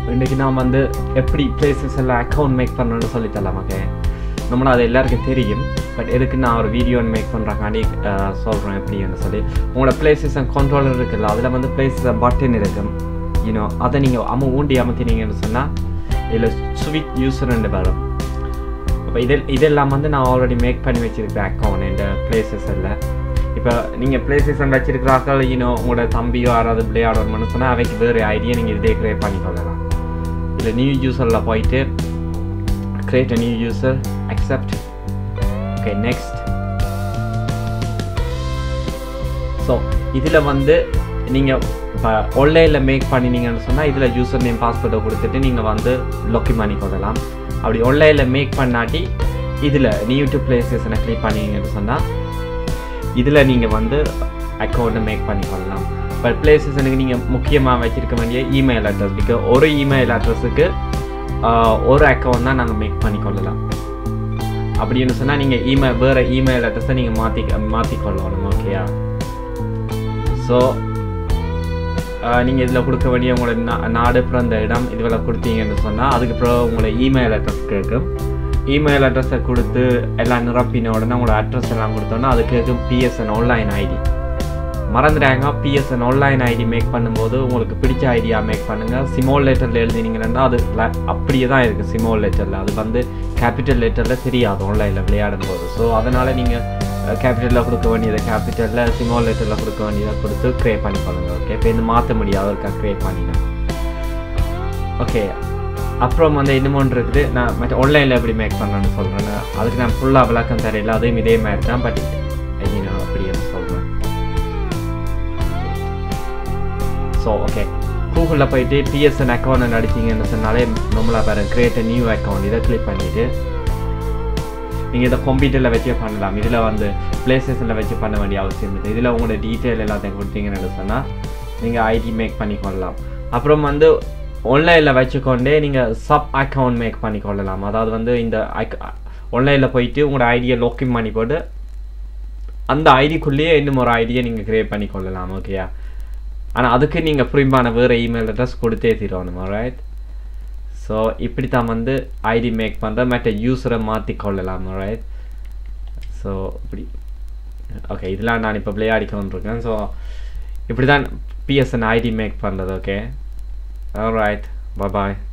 இன்றைக்கி நான் வந்து எப்படி பிளேசஸ் எல்லாம் அக்கௌண்ட் மேக் பண்ணணும்னு சொல்லி தரலாம் ஓகே நம்மள அது எல்லாருக்கும் தெரியும் பட் எதுக்கு நான் ஒரு வீடியோ மேக் பண்ணுறக்காண்டி சொல்கிறேன் எப்படின்னு சொல்லி உங்களோட பிளேசஸ் அண்ட் கண்ட்ரோலர் இருக்குல்ல அதில் வந்து பிளேசஸ் பட்டன் இருக்கும் யூனோ அதை நீங்கள் அம ஊண்டி அமர்த்தினீங்கன்னு சொன்னால் இதில் ஸ்வீட் யூஸர்ன்னு வரும் இப்போ இதில் இதெல்லாம் வந்து நான் ஆல்ரெடி மேக் பண்ணி வச்சுருக்கேன் அக்கௌண்ட் இந்த பிளேசஸ் எல்லாம் இப்போ நீங்கள் பிளேசஸ் வச்சிருக்கிறார்கள் இன்னும் உங்களோட தம்பியோ யாராவது விளையாடணும்னு சொன்னால் அவைக்கு வேறு ஐடியா நீங்கள் இதே க்ரியேட் பண்ணி கொள்ளலாம் இல்லை நியூ யூஸரில் போயிட்டு create a new user accept okay next so இதில் வந்து நீங்கள் இப்போ ஆன்லைனில் மேக் பண்ணினீங்கன்னு சொன்னால் இதில் யூசர் நேம் பாஸ்வேர்டை கொடுத்துட்டு நீங்கள் வந்து லொக்கி பண்ணி கொள்ளலாம் அப்படி ஆன்லைனில் மேக் பண்ணாட்டி இதில் நியூ டு பிளேசஸ்னை கிளிக் பண்ணீங்கன்னு சொன்னால் இதில் நீங்கள் வந்து அக்கௌண்ட்டை மேக் பண்ணி கொள்ளலாம் பட் பிளேசஸ்னுக்கு நீங்கள் முக்கியமாக வச்சுருக்க வேண்டிய இமெயில் அட்ரஸ் பிகாஸ் ஒரு இமெயில் அட்ரஸுக்கு ஒரு அக்கௌண்ட் தான் நாங்கள் மேக் பண்ணி கொள்ளலாம் அப்படின்னு சொன்னால் நீங்கள் இமெயில் வேறு இமெயில் அட்ரஸை நீங்கள் மாற்றி மாற்றிக்கொள்ளணும் ஓகேயா ஸோ நீங்கள் இதில் கொடுக்க வேண்டிய உங்களோட நா நாடு பிறந்த இடம் இதுவெல்லாம் கொடுத்தீங்கன்னு சொன்னால் அதுக்கப்புறம் உங்களோட இமெயில் அட்ரஸ் கேட்கும் இமெயில் அட்ரஸை கொடுத்து எல்லாம் நிரப்பின உடனே உங்களோட அட்ரஸ் எல்லாம் கொடுத்தோன்னா அதுக்கு பிஎஸ்என் ஆன்லைன் ஐடி மறந்துடாங்க பிஎஸ்என் ஆன்லைன் ஐடி மேக் பண்ணும்போது உங்களுக்கு பிடிச்ச ஐடியா மேக் பண்ணுங்கள் சிமோல் லெட்டரில் எழுதினீங்கன்னா அது அப்படியே தான் இருக்குது சிமோல் லெட்டரில் அது வந்து கேபிட்டல் லெட்டரில் தெரியாது ஆன்லைனில் விளையாடும் போது ஸோ அதனால் நீங்கள் கேபிட்டலில் கொடுக்க வேண்டியதை கேபிட்டலில் சிமோல் லெட்டரில் கொடுக்க வேண்டியதை கொடுத்து க்ரியேட் பண்ணி பண்ணுங்கள் ஓகே இப்போ இந்த மாற்ற முடியாது இருக்கா க்ரியேட் பண்ணினா ஓகே அப்புறம் வந்து இன்னமும் இருக்குது நான் மற்ற ஆன்லைனில் எப்படி மேக் பண்ணணும்னு சொல்கிறேன் அதுக்கு நான் ஃபுல்லாக விளக்கம் தெரியல அதுவும் இதே மாதிரி தான் பட் நான் அப்படின்னு சொல்கிறேன் ஸோ ஓகே கூகுளில் போயிட்டு பிஎஸ்என் அக்கௌண்ட் அடிச்சிங்கன்னு சொன்னாலே நம்மளாக பாரு கிரியேட் நியூ அக்கௌண்ட் இதை கிளிக் பண்ணிவிட்டு நீங்கள் இதை கம்ப்யூட்டரில் வச்சே பண்ணலாம் இதில் வந்து ப்ளே ஸ்டேஷனில் வச்சு பண்ண வேண்டிய அவசியம் இல்லை இதில் உங்களோட டீட்டெயில் எல்லாத்தையும் கொடுத்தீங்கன்னு சொன்னால் நீங்கள் ஐடி மேக் பண்ணிக்கொள்ளலாம் அப்புறம் வந்து ஆன்லைனில் வச்சுக்கொண்டே நீங்கள் சப் அக்கௌண்ட் மேக் பண்ணிக்கொள்ளலாம் அதாவது வந்து இந்த ஆன்லைனில் போயிட்டு உங்களோட ஐடியை லோக்கின் பண்ணி போட்டு அந்த ஐடிக்குள்ளேயே இன்னும் ஒரு ஐடியை நீங்கள் க்ரியேட் பண்ணிக்கொள்ளலாம் ஓகேயா ஆனால் அதுக்கு நீங்கள் ப்ரீமான வேறு இமெயில் அட்ரஸ் கொடுத்தே தீரணும் ரைட் ஸோ இப்படி தான் வந்து ஐடி மேக் பண்ணுற மற்ற யூஸரை மாற்றி கொள்ளலாம் ரைட் ஸோ இப்படி ஓகே இதெல்லாம் நான் இப்போ விளையாடி கொண்டிருக்கேன் ஸோ இப்படி தான் பிஎஸ்என் ஐடி மேக் பண்ணுறது ஓகே Alright, bye bye.